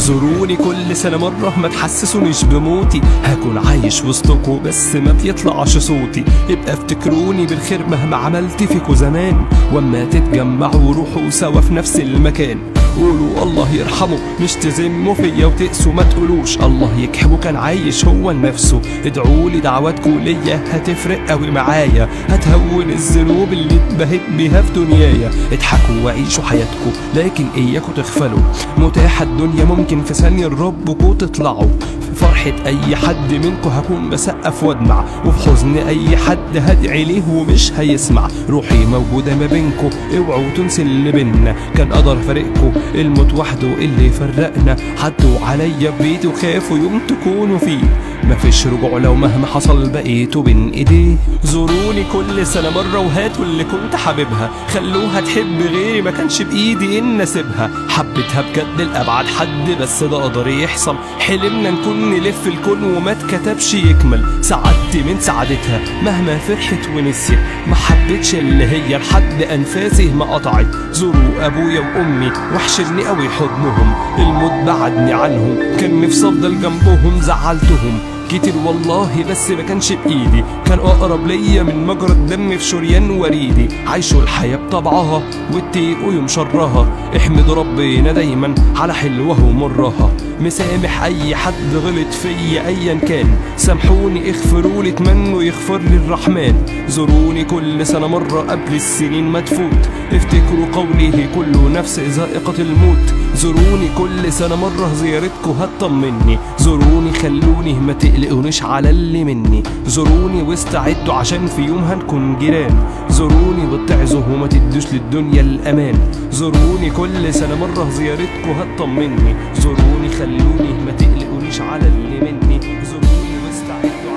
زوروني كل سنة مرة ما تحسسونيش بموتي هكون عايش وسطكوا بس ما بيطلعش صوتي يبقى افتكروني بالخير مهما عملت فيكوا زمان واما تتجمعوا روحوا سوا في نفس المكان قولوا الله يرحمه مش تذموا فيا وتقسوا ما تقولوش الله يكحبه كان عايش هو لنفسه ادعوا لي دعواتكم ليا هتفرق قوي معايا هتهون الذنوب اللي اتبهت بيها في دنيايا اضحكوا وعيشوا حياتكم لكن اياكوا تغفلوا متاحة الدنيا ممكن في ثانية ربكوا تطلعوا في فرحة اي حد منكم هكون بسقف وادمع وفي حزن اي حد هدعي ليه ومش هيسمع روحي موجودة ما بينكم اوعوا تنسوا اللي بينا كان قدر فارقكم الموت وحده اللي فرقنا حدوا عليا ببيتي وخافوا يوم تكونوا فيه مفيش رجوع لو مهما حصل بقيتوا بين ايديه زوروني كل سنة مرة وهاتوا اللي كنت حاببها خلوها تحب غيري ما كانش بايدي ان اسيبها حبيتها بجد لأبعد حد بس ده قدر يحصل حلمنا نكون نلف الكون وما اتكتبش يكمل سعدت من سعادتها مهما فرحت ونسيت ما حبيتش اللي هي لحد انفاسي ما قطعت زوروا ابويا وامي وحشرني قوي حضنهم الموت بعدني عنهم كان نفسي افضل جنبهم زعلتهم كتير والله بس ما كانش بايدي كان اقرب ليا من مجرى الدم في شريان وريدي عايشوا الحياه بطبعها واتقوا يوم شرها احمدوا ربنا دايما على حلوها ومرها مسامح اي حد غلط فيا ايا كان سامحوني اغفروا لي اتمنوا يغفر لي الرحمن زوروني كل سنه مره قبل السنين ما تفوت افتكروا قوله كل نفس ذائقه الموت زوروني كل سنه مره زيارتكم هتطمني زوروني خلوني ما تقلقونيش على اللي مني زوروني واستعدوا عشان في يوم هنكون جيران زوروني واتعظوا وما تدوش للدنيا الامان زوروني كل سنه مره زيارتكم هتطمني زوروني خلوني ما تقلقونيش على اللي مني زوروني واستعدوا